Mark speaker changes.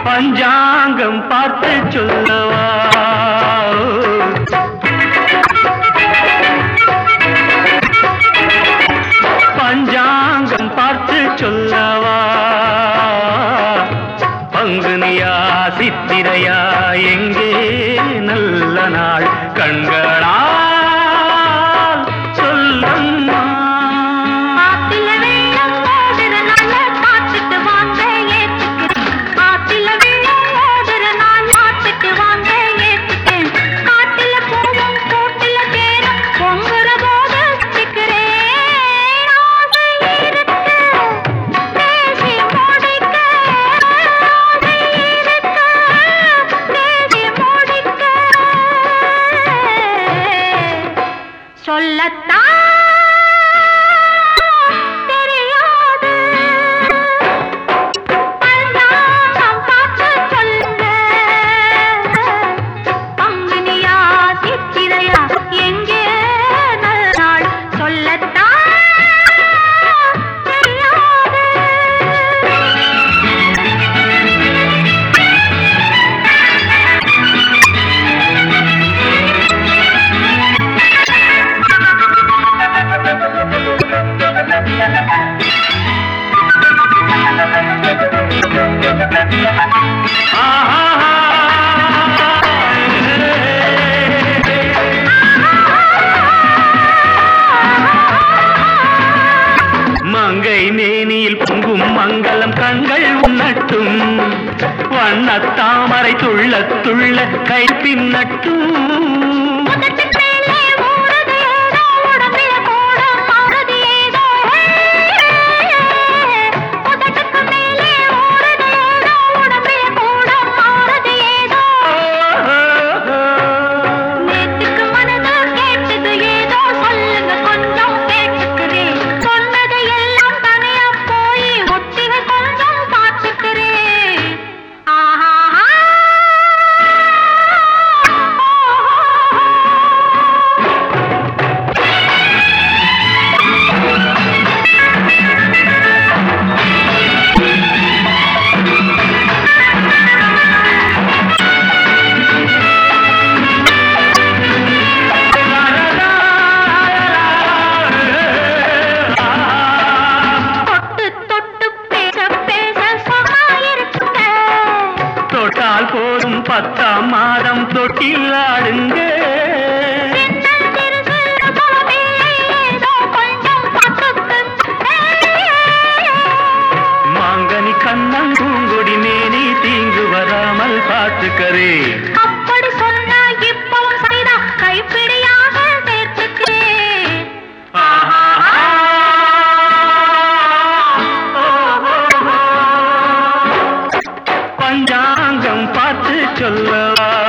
Speaker 1: பஞ்சாங்கம் பார்த்து சொல்லவா பஞ்சாங்கம் பார்த்து சொல்லவா பங்குனியா சித்திரையா எங்கே நல்ல நாள் கண்களால் சொல்லம்மா
Speaker 2: ஆத்தில வெள்ளம் ஓடுற நாள பார்த்துட்டு வாங்க ஏத்துக்கிறேன் ஆத்தில வெள்ளம் ஓடுற நாள் பார்த்துட்டு வாங்க ஏத்துக்கிறேன் காட்டுல போகும் கூட்டுல தேரும் பொங்குற போது சிக்கிறேன் ஆசை இருக்கு பேசி முடிக்க ஆசை இருக்கு பேசி முடிக்க சொல்லத்தான் தெரியாது பல்லாரம் பார்த்து சொல்லுங்க பங்குனியா சித்திரையா எங்கே நல்ல நாள் சொல்லத்தான் தெரியாது
Speaker 1: மங்கை மேனியில் பொங்கும் மங்களம் கண்கள் உண்ணட்டும் வண்ணத்தாமரை துள்ள துள்ள கை பின்னட்டும்
Speaker 2: உதட்டுக்கு மேலே ஊறுது ஏதோ உடம்பில கூட மாறுது ஏதோ உதட்டுக்கு மேலே ஊறுது ஏதோ உடம்பில கூட மாறுது ஏதோ நேத்துக்கு மனது கேட்டது ஏதோ சொல்லுங்க கொஞ்சம் கேட்டுக்கிறேன் சொன்னது எல்லாம் தனியா போய் ஒட்டிகள் கொஞ்சம் பார்த்துக்கிறேன் ஆஹா தொட்டு தொட்டு பேச பேச சுகமா இருக்குங்க
Speaker 1: தொட்டால் போதும் பத்தாம் மாதம் தொட்டில் ஆடுங்க
Speaker 2: சின்னல் சிறுசு சுகமில்லை ஏதோ கொஞ்சம் பார்த்துக்குங்க
Speaker 1: மாங்கனி கண்ணம் பூங்கொடி மேனி தீங்கு வராமல் பார்த்துக்கறேன்
Speaker 2: அப்படி சொன்னா இப்பவும் சரிதான் கைப்பிடியாக சேர்த்துக்கிறேன்
Speaker 1: பஞ்சாங்கம் பார்த்து சொல்லவா